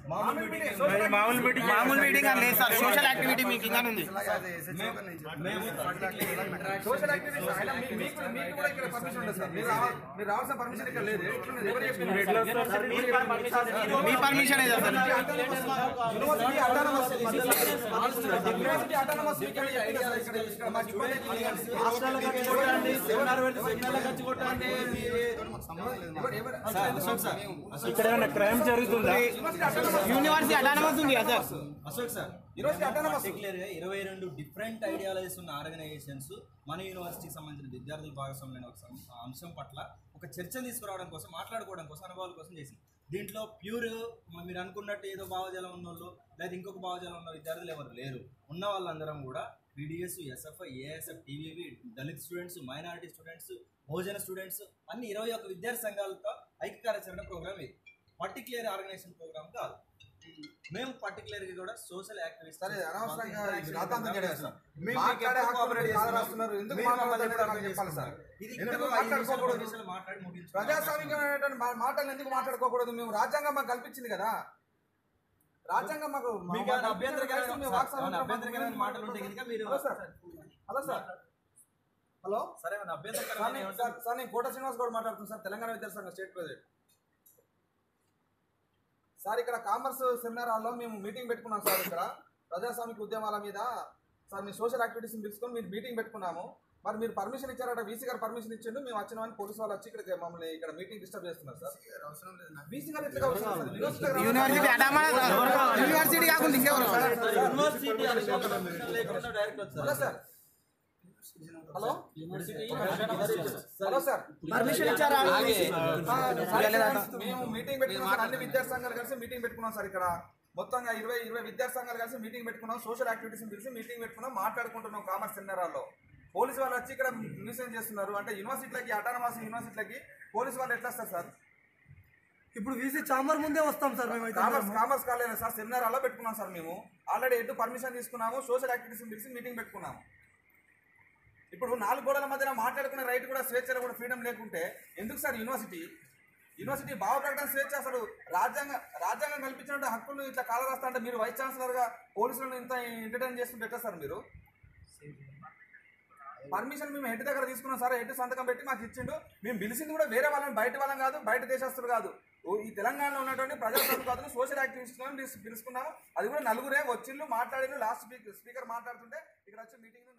మామూలు మీటింగ్ మామూలు మీటింగ్ మామూలు మీటింగ్ అని లేదు సార్ సోషల్ యాక్టివిటీ మీటింగ్ అని ఉంది సోషల్ యాక్టివిటీస్ ఆయన మీ- మీకు మీకు కూడా ఇక్కడ పర్మిషన్ ఉండదు సార్ మీరు రావ- మీరు రావాల్సిన పర్మిషన్ ఇక్కడ లేదు ఎట్లున్నది? ఎవరు చెప్పినారు? మీ పర్మిషన్ ఏదా sir university autonomous university autonomous ఇక్కడ చెప్పండి సార్, ఇక్కడ ఇక్కడ మాకు ఇబ్బంది అవుతుంది కానీ హాస్టల్ ఖర్చు కొట్టండి సెమినార్ పెడితే సెమినార్ ఖర్చు కొట్టండి ఎవరు- ఎవరు- అశోక్ సార్ ఇక్కడ ఏమైనా క్రైమ్ జరుగుతుందా యూనివర్సిటీ అటానమస్ యూనివర్సిటీ అటానమస్ ఉంది కదా sir Ashok sir university autonomous particular గా ఇరవై రెండు డిఫరెంట్ ఐడియాలజీస్ ఉన్న ఆర్గనైజేషన్స్ మన యూనివర్సిటీకి సంబంధించిన విద్యార్థుల భాగస్వామ్యం ఒక సం- ఆ అంశం పట్ల ఒక చర్చను తీసుకురావడం కోసం మాట్లాడుకోవడం కోసం అనుభవాల కోసం చేసింది దీంట్లో ప్యూర్ మీరు అనుకున్నట్టు ఏదో భావజాలం ఉన్న వాళ్ళు లేదా ఇంకొక భావజాలం ఉన్న విద్యార్థులు ఎవరు లేరు ఉన్న వాళ్ళందరం కూడా PDS SFI ASF TVV Dalit students minority students Bahujan students అన్ని ఇరవై ఒక్క విద్యార్థి సంఘాలతో ఐక్య కార్యాచరణ ప్రోగ్రామ్ ఇది పర్టికులర్ ఆర్గనైజేషన్ ప్రోగ్రామ్ కాదు మేము పర్టికులర్ గా కూడా సోషల్ యాక్టివిస్ట్ సరే అనవసరంగా ఇది రాతాంతం చేయలేదు సార్ మాట్లాడే హక్కు మీరు కాదు రాస్తున్నారు ఎందుకు మాట్లాడలేదు నాకు చెప్పాలి సార్ ఎందుకు మాట్లాడుకోకూడదు మాట్లాడి ముగించు ప్రజాస్వామికమైనటువంటి మా- మాటలు ఎందుకు మాట్లాడుకోకూడదు మేము రాజ్యాంగం మాకు కల్పించింది కదా రాజ్యాంగం మాకు మీకు ఏమైనా అభ్యంతరకరమైన మేము వాక్ స్వాతంత్రం ఏమైనా అభ్యంతరకరమైన మాటలు ఉంటే కనుక మీరు hello sir hello sir hello సరే ఏమైనా సార్ అభ్యంతరకరమైన నేను- ఏమైనా- సార్ సార్ నేను కోట శ్రీనివాస్ గౌడ్ మాట్లాడుతున్నాను సార్ తెలంగాణ విద్యార్థి సంఘం స్టేట్ ప్రెసిడెంట్ సార్ ఇక్కడ కామర్స్ సెమినార్ హాల్లో మేము మీటింగ్ పెట్టుకున్నాం సార్ ఇక్కడ ప్రజాస్వామిక ఉద్యమాల మీద సార్ మీ సోషల్ యాక్టివిటీస్ని పిలుచుకొని మీరు మీటింగ్ పెట్టుకున్నాము మరి మీరు పర్మిషన్ ఇచ్చారట వీసీ గారు పర్మిషన్ ఇచ్చిండు మేము వచ్చినామని పోలీసు వాళ్ళు వచ్చి ఇక్కడ మమ్మల్ని ఇక్కడ మీటింగ్ డిస్టర్బ్ చేస్తున్నారు సార్ వీసీ గారు ఎట్లా అవసరం సార్? యూనివర్సిటీ గారు యూనివర్సిటీ అటానమస్ యూనివర్సిటీ కాకుండా ఇంకెవరు యూనివర్సిటీ అనుకోవడం లేకుండా డైరెక్ట్ వచ్చారు hello sir hello hello sir permission ఇచ్చారా మేము మీటింగ్ పెట్టుకున్నాం సార్ అన్ని విద్యార్థి సంఘాలు కలిసి మీటింగ్ పెట్టుకున్నాం సార్ ఇక్కడ మొత్తంగా ఇరవై ఇరవై విద్యార్థి సంఘాలు కలిసి మీటింగ్ పెట్టుకున్నాం సోషల్ యాక్టివిటీస్ పిలిచి మీటింగ్ పెట్టుకున్నాం మాట్లాడుకుంటున్నాం కామర్స్ సెమినారాల్లో పోలీసు వాళ్ళు వచ్చి ఇక్కడ న్యూసెన్స్ చేస్తున్నారు అంటే యూనివర్సిటీలకి అటానమాస్ యూనివర్సిటీలకి పోలీసు వాళ్ళు ఎట్లా వస్తారు సార్ ఇప్పుడు వీసీ చాంబర్ ముందే వస్తాం సార్ మేమైతే కామర్స్ కామర్స్ కాలేదు సార్ సెమినార్ అలా పెట్టుకున్నాం సార్ మేము ఆల్రెడీ ఎటు పర్మిషన్ తీసుకున్నాము సోషల్ యాక్టివిటీస్ పిలిచి మీటింగ్ పెట్టుకున్నాము ఇప్పుడు నాలుగు గోడల మధ్యన మాట్లాడుకునే రైట్ కూడా స్వేచ్ఛలో కూడా ఫ్రీడమ్ లేకుంటే ఎందుకు సార్ యూనివర్సిటీ యూనివర్సిటీ భావ ప్రకటన స్వేచ్ఛ అసలు రాజ్యాంగ రాజ్యాంగం కల్పించినట్టు హక్కులు ఇట్లా కాలరాస్తా అంటే మీరు వైస్ ఛాన్సలర్గా పోలీసులను ఇంత ఎంటర్టైన్ చేస్తుంటే ఎట్లా సార్ మీరు పర్మిషన్ మేము హెడ్ దగ్గర తీసుకున్నాం సార్ హెడ్ సంతకం పెట్టి మాకు ఇచ్చిండు మేము పిలిచింది కూడా వేరే వాళ్ళని బయట వాళ్ళం కాదు బయట దేశస్తులు కాదు ఓ ఈ తెలంగాణలో ఉన్నటువంటి ప్రజాస్వామికవాదులు సోషల్ యాక్టివిస్టులను పిలుచుకున్నాము అది కూడా నలుగురే వచ్చిళ్ళు మాట్లాడిన లాస్ట్ స్పీకర్ స్పీకర్ మాట్లాడుతుంటే ఇక్కడ వచ్చి మీటింగ్